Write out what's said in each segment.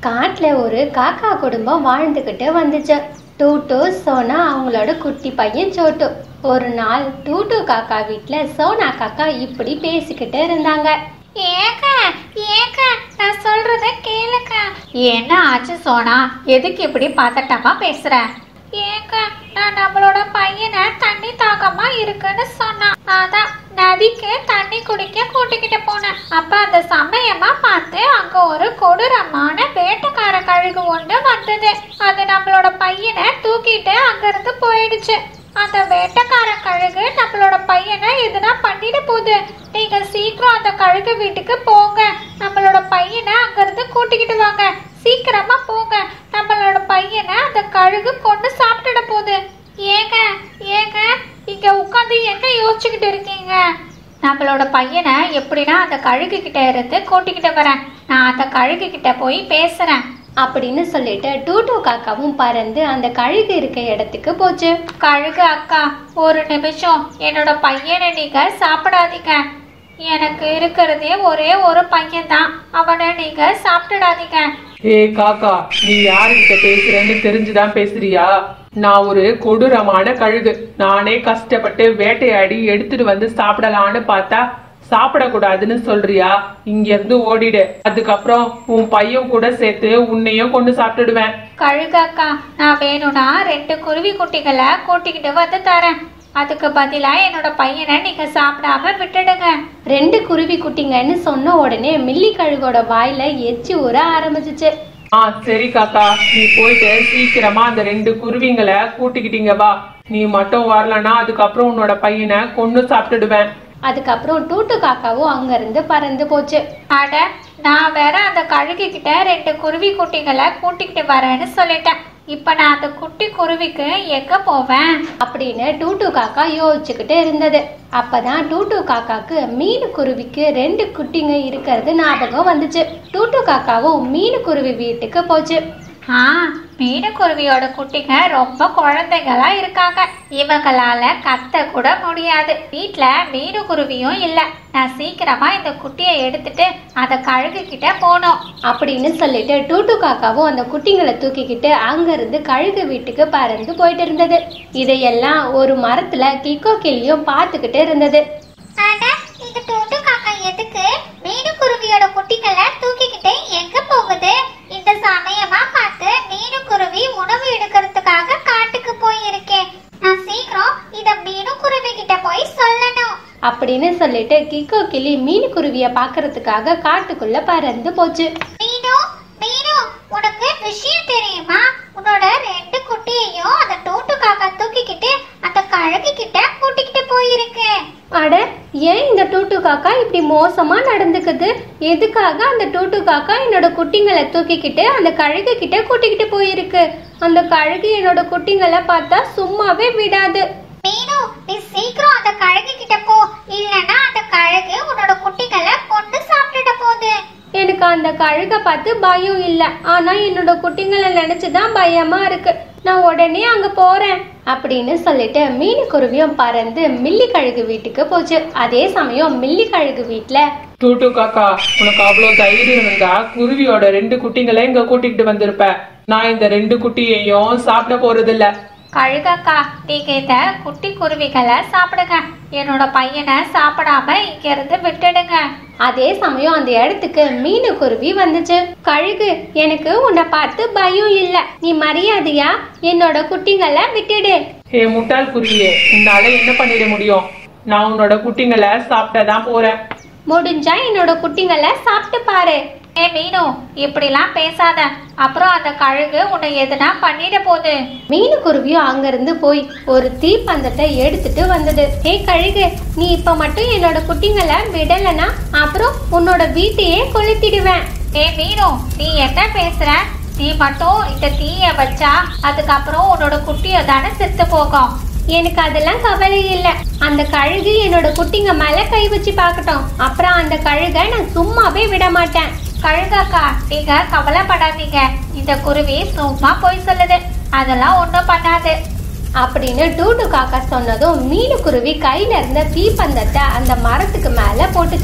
காட்டுல ஒரு காக்கா குடும்பம் வாழ்ந்துகிட்டு வந்துச்சு டூட்டு சோனா அவங்களோட குட்டி பையன் சோட்டு ஒரு நாள் டூட்டு காக்கா வீட்ல சோனா காக்கா இப்படி பேசிக்கிட்டு இருந்தாங்க ஏங்க ஏங்க நான் சொல்றத கேளுங்க என்ன ஆச்சு சோனா எதுக்கு இப்படி பதட்டமா பேசுற ஏங்க நான் நம்மளோட பையனை தண்ணி தாகமா இருக்குன்னு சொன்னான் அதான் நதிக்கு தண்ணி குடிக்க கூட்டிக்கிட்டு போனேன் அப்ப அந்த சமயமா பார்த்து அங்க ஒரு கொடூரமான வேட்டைக்கார கழுகு ஒண்ணு வந்தது அது நம்மளோட பையனை தூக்கிட்டு அங்கிருந்து போயிடுச்சு அந்த வேட்டைக்கார கழுகு நம்மளோட பையனை எதுனா பண்ணிட போகுது நீங்க சீக்கிரம் அந்த கழுகு வீட்டுக்கு போங்க நம்மளோட பையனை அங்கிருந்து கூட்டிக்கிட்டு வாங்க சீக்கிரமா போங்க நம்மளோட பையனை அந்த கழுகு கொண்டு சாப்பிட்டுட போகுது ஏங்க ஏங்க இங்க உட்காந்து என்ன யோசிச்சுக்கிட்டு இருக்கீங்க நம்மளோட பையனை எப்படின்னா அந்த கழுகு கிட்ட இருந்து கூட்டிக்கிட்டு வரேன் நான் அந்த கழுகு கிட்ட போய் பேசுறேன் அப்படின்னு சொல்லிட்டு டூட்டு காக்காவும் பறந்து அந்த கழுகு இருக்க இடத்துக்கு போச்சு கழுகு அக்கா ஒரு நிமிஷம் என்னோட பையனை நீங்க சாப்பிடாதீங்க எனக்கு இருக்கிறதே ஒரே ஒரு பையன் தான் அவனை நீங்க சாப்பிட்டுடாதீங்க ஏய் காக்கா நீ யாருகிட்ட பேசுறேன்னு தெரிஞ்சுதான் பேசுறியா நான் ஒரு கொடூரமான கழுகு நானே கஷ்டப்பட்டு வேட்டையாடி எடுத்துட்டு வந்து சாப்பிடலான்னு பார்த்தா சாப்பிடக்கூடாதுன்னு சொல்றியா இங்க இருந்து ஓடிடு அதுக்கப்புறம் உன் பையன் கூட சேர்த்து உன்னையும் கொண்டு சாப்பிட்டுடுவேன் கழுகு அக்கா நான் வேணும்னா ரெண்டு குருவி குட்டிகளை கூட்டிக்கிட்டு வந்து தரேன் அதுக்கு பதிலா என்னோட பையனை நீங்க சாப்பிடாம விட்டுடுங்க ரெண்டு குருவி குட்டிங்கன்னு சொன்ன உடனே மில்லி கழுகோட வாயில எச்சி ஊற ஆரம்பிச்சிச்சு ஆ சரி காக்கா நீ போயிட்டு சீக்கிரமா அந்த ரெண்டு குருவிங்களை கூட்டிக்கிட்டீங்க வா நீ மட்டும் வரலன்னா அதுக்கப்புறம் உன்னோட பையனை கொண்டு சாப்பிட்டுடுவேன் அதுக்கப்புறம் டூட்டு காக்காவும் அங்கிருந்து பறந்து போச்சு அட நான் வேற அந்த கழுகு கிட்ட ரெண்டு குருவி குட்டிகளை கூட்டிக்கிட்டு வரேன்னு சொல்லிட்டேன் இப்ப நான் அந்த குட்டி குருவிக்கு எங்க போவேன் அப்படின்னு டூட்டு காக்கா யோசிச்சுக்கிட்டு இருந்தது அப்பதான் டூட்டு காக்காக்கு மீன் குருவிக்கு ரெண்டு குட்டிங்க இருக்கிறது ஞாபகம் வந்துச்சு டூட்டு காக்காவும் மீன் குருவி வீட்டுக்கு போச்சு ஆ மீனுக்குருவியோட குட்டிங்க ரொம்ப குழந்தைங்களா இருக்காங்க இவங்களால கத்த கூட முடியாது வீட்ல மீனுக்குருவியும் இல்ல நான் சீக்கிரமா இந்த குட்டியை எடுத்துட்டு அந்த கழுகு கிட்ட போகணும் அப்படின்னு சொல்லிட்டு டூட்டு காக்காவும் அந்த குட்டிங்களை தூக்கிக்கிட்டு அங்கிருந்து கழுகு வீட்டுக்கு பறந்து போயிட்டு இருந்தது இதையெல்லாம் ஒரு மரத்துல கிக்கோ கிளியும் பார்த்துக்கிட்டு இருந்தது அட இந்த டோட்டு காக்கா எதுக்கு மீனுக்குருவியோட குட்டிகளை தூக்கிக்கிட்டு எங்க போகுது இந்த சமயமா பார்த்து மீனுக்குருவி உணவு எடுக்கிறதுக்காக காட்டுக்கு போயிருக்கேன் நான் சீக்கிரம் இத மீனுக்குருவி கிட்ட போய் சொல்லணும் அப்படின்னு சொல்லிட்டு கிக்கோ கிளி மீன் குருவிய பாக்குறதுக்காக காட்டுக்குள்ள பறந்து போச்சு மீனு மீனு உனக்கு விஷயம் தெரியுமா உன்னோட ரெண்டு குட்டியையும் அந்த டோட்டு காக்கா தூக்கிக்கிட்டு அந்த கழுகு கிட்ட கூட்டிக்கிட்டு போயிருக்கு அட ஏன் இந்த டூட்டு காக்கா இப்படி மோசமா நடந்துக்குது எதுக்காக அந்த டூட்டு காக்கா என்னோட குட்டிங்களை தூக்கிக்கிட்டு அந்த கழுகு கிட்ட கூட்டிக்கிட்டு போயிருக்கு அந்த கழுகு என்னோட குட்டிங்களை பார்த்தா சும்மாவே விடாது மீனு நீ சீக்கிரம் அந்த கழுகு கிட்ட போ இல்லனா அந்த கழுகு உன்னோட குட்டிகளை கொண்டு சாப்பிட்டுட போகுது எனக்கு அந்த கழுகை பார்த்து பயம் இல்லை ஆனா என்னோட குட்டிங்களை நினைச்சுதான் பயமா இருக்கு நான் உடனே அங்க போறேன் அப்படின்னு சொல்லிட்டு மீன் குருவியும் பறந்து மில்லி கழுகு வீட்டுக்கு போச்சு அதே சமயம் மில்லி கழுகு வீட்டுல டூட்டு காக்கா உனக்கு அவ்வளவு தைரியம் இருந்தா குருவியோட ரெண்டு குட்டிங்களை இங்க கூட்டிக்கிட்டு வந்திருப்ப நான் இந்த ரெண்டு குட்டியையும் சாப்பிட போறதில்ல கழுகக்கா நீங்க இந்த குட்டி குருவிகளை சாப்பிடுங்க என்னோட பையனை சாப்பிடாம இங்க இருந்து விட்டுடுங்க அதே சமயம் அந்த இடத்துக்கு மீனு குருவி வந்துச்சு கழுகு எனக்கு உன்னை பார்த்து பயம் இல்ல நீ மரியாதையா என்னோட குட்டிங்களை விட்டுடு ஹே முட்டாள் குருவியே உன்னால என்ன பண்ணிட முடியும் நான் உன்னோட குட்டிங்களை சாப்பிட்டதான் போறேன் முடிஞ்சா என்னோட குட்டிங்களை சாப்பிட்டு பாரு ஏ மீனு இப்படிலாம் பேசாத அப்புறம் அந்த கழுகு உன்னை எதுனா பண்ணிட போகுது மீனு குருவியும் அங்கிருந்து போய் ஒரு தீப்பந்தத்தை எடுத்துட்டு வந்தது ஹே கழுகு நீ இப்ப மட்டும் என்னோட குட்டிங்களை விடலனா அப்புறம் உன்னோட வீட்டையே கொளுத்திடுவேன் ஏ மீனு நீ என்ன பேசுற நீ மட்டும் இந்த தீய வச்சா அதுக்கப்புறம் உன்னோட குட்டிய தானே செத்து போகும் எனக்கு அதெல்லாம் கவலை இல்ல அந்த கழுகு என்னோட குட்டிங்க மேல கை வச்சு பார்க்கட்டும் அப்புறம் அந்த கழுகை நான் சும்மாவே விட மாட்டேன் கழுகாக்கா நீங்க கவலைப்படாதீங்க இந்த குருவி சும்மா போய் சொல்லுது அதெல்லாம் ஒன்றும் பண்ணாது அப்படின்னு டூட்டு காக்கா சொன்னதும் மீனு குருவி கையில இருந்த தீப்பந்தத்தை அந்த மரத்துக்கு மேல போட்டுச்சு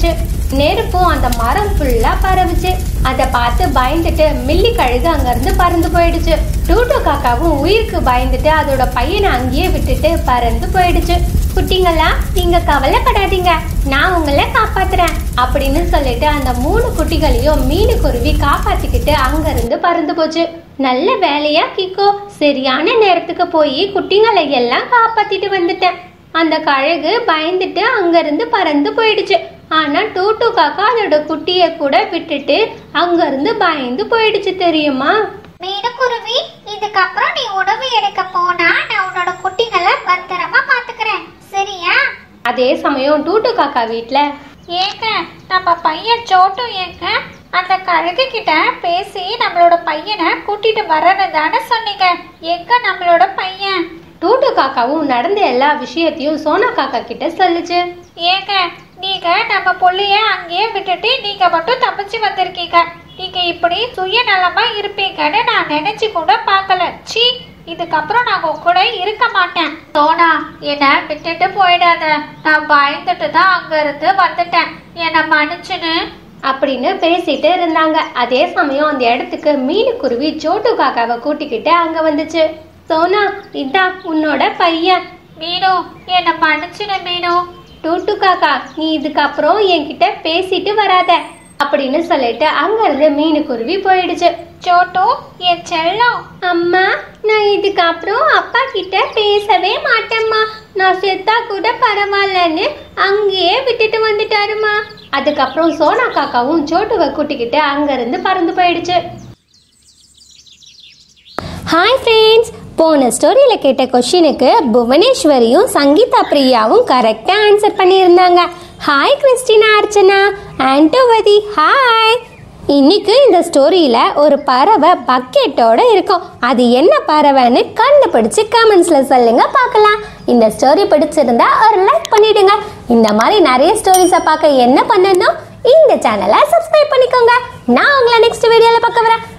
நெருப்பும் அந்த மரம் ஃபுல்லா பரவுச்சு அதை பார்த்து பயந்துட்டு மில்லி கழுகு அங்கிருந்து பறந்து போயிடுச்சு டூட்டு காக்காவும் உயிருக்கு பயந்துட்டு அதோட பையனை அங்கேயே விட்டுட்டு பறந்து போயிடுச்சு குட்டிங்களா நீங்க கவலைப்படாதீங்க நான் உங்களை காப்பாத்துறேன் அப்படின்னு சொல்லிட்டு அந்த மூணு குட்டிகளையும் மீனு குருவி காப்பாத்திக்கிட்டு அங்கிருந்து பறந்து போச்சு நல்ல வேலையா கிக்கோ சரியான நேரத்துக்கு போய் குட்டிங்களை எல்லாம் காப்பாத்திட்டு வந்துட்டேன் அந்த கழுகு பயந்துட்டு அங்கிருந்து பறந்து போயிடுச்சு ஆனா டூட்டு காக்கா அதோட குட்டிய கூட விட்டுட்டு அங்கிருந்து பயந்து போயிடுச்சு தெரியுமா மீனுக்குருவி இதுக்கப்புறம் நீ உணவு எடுக்க போனா நான் உன்னோட குட்டிகளை பத்திரமா பாத்துக்கிறேன் சரியா அதே சமயம் டூட்டு காக்கா வீட்ல ஏங்க நம்ம பையன் சோட்டு ஏங்க அந்த கழுகு கிட்ட பேசி நம்மளோட பையனை கூட்டிட்டு வரன்னு தானே சொன்னீங்க எங்க நம்மளோட பையன் டூட்டு காக்காவும் நடந்த எல்லா விஷயத்தையும் சோனா காக்கா கிட்ட சொல்லுச்சு ஏங்க நீங்க நம்ம புள்ளைய அங்கேயே விட்டுட்டு நீங்க மட்டும் தப்பிச்சு வந்திருக்கீங்க நீங்க இப்படி சுயநலமா இருப்பீங்கன்னு நான் நினைச்சு கூட பார்க்கல ச்சீ இதுக்கப்புறம் நான் உங்க கூட இருக்க மாட்டேன் சோனா என்ன விட்டுட்டு போயிடாத நான் பயந்துட்டு தான் அங்க இருந்து வந்துட்டேன் என்னை மன்னிச்சுன்னு அப்படின்னு பேசிட்டு இருந்தாங்க அதே சமயம் அந்த இடத்துக்கு மீனுக்குருவி சோட்டு காக்காவை கூட்டிக்கிட்டு அங்க வந்துச்சு சோனா இதான் உன்னோட பையன் மீனு என்னை மன்னிச்சுடு மீனு டூட்டு காக்கா நீ இதுக்கப்புறம் என்கிட்ட பேசிட்டு வராத அப்படின்னு சொல்லிட்டு அங்கிருந்து மீனுக்குருவி போயிடுச்சு சோட்டு என் செல்லம் அம்மா நான் இதுக்கப்புறம் அப்பா கிட்ட பேசவே மாட்டேம்மா நான் செத்தா கூட பரவாயில்லன்னு அங்கேயே விட்டுட்டு வந்துட்டாருமா அதுக்கப்புறம் சோனா காக்காவும் சோட்டுவை கூட்டிக்கிட்டு அங்கிருந்து பறந்து போயிடுச்சு ஹாய் ஃப்ரெண்ட்ஸ் போன ஸ்டோரியில் கேட்ட கொஷினுக்கு புவனேஸ்வரியும் சங்கீதா பிரியாவும் கரெக்டாக ஆன்சர் பண்ணியிருந்தாங்க ஹாய் கிறிஸ்டினா அர்ச்சனா ஆண்டோவதி ஹாய் இன்னைக்கு இந்த ஸ்டோரியில் ஒரு பறவை பக்கெட்டோட இருக்கும் அது என்ன பறவைன்னு கண்டுபிடிச்சு கமெண்ட்ஸில் சொல்லுங்க பார்க்கலாம் இந்த ஸ்டோரி பிடிச்சிருந்தா ஒரு லைக் பண்ணிடுங்க இந்த மாதிரி நிறைய ஸ்டோரிஸை பார்க்க என்ன பண்ணணும் இந்த சேனலை சப்ஸ்கிரைப் பண்ணிக்கோங்க நான் உங்களை நெக்ஸ்ட் வீடியோவில் பார்க்க வரேன்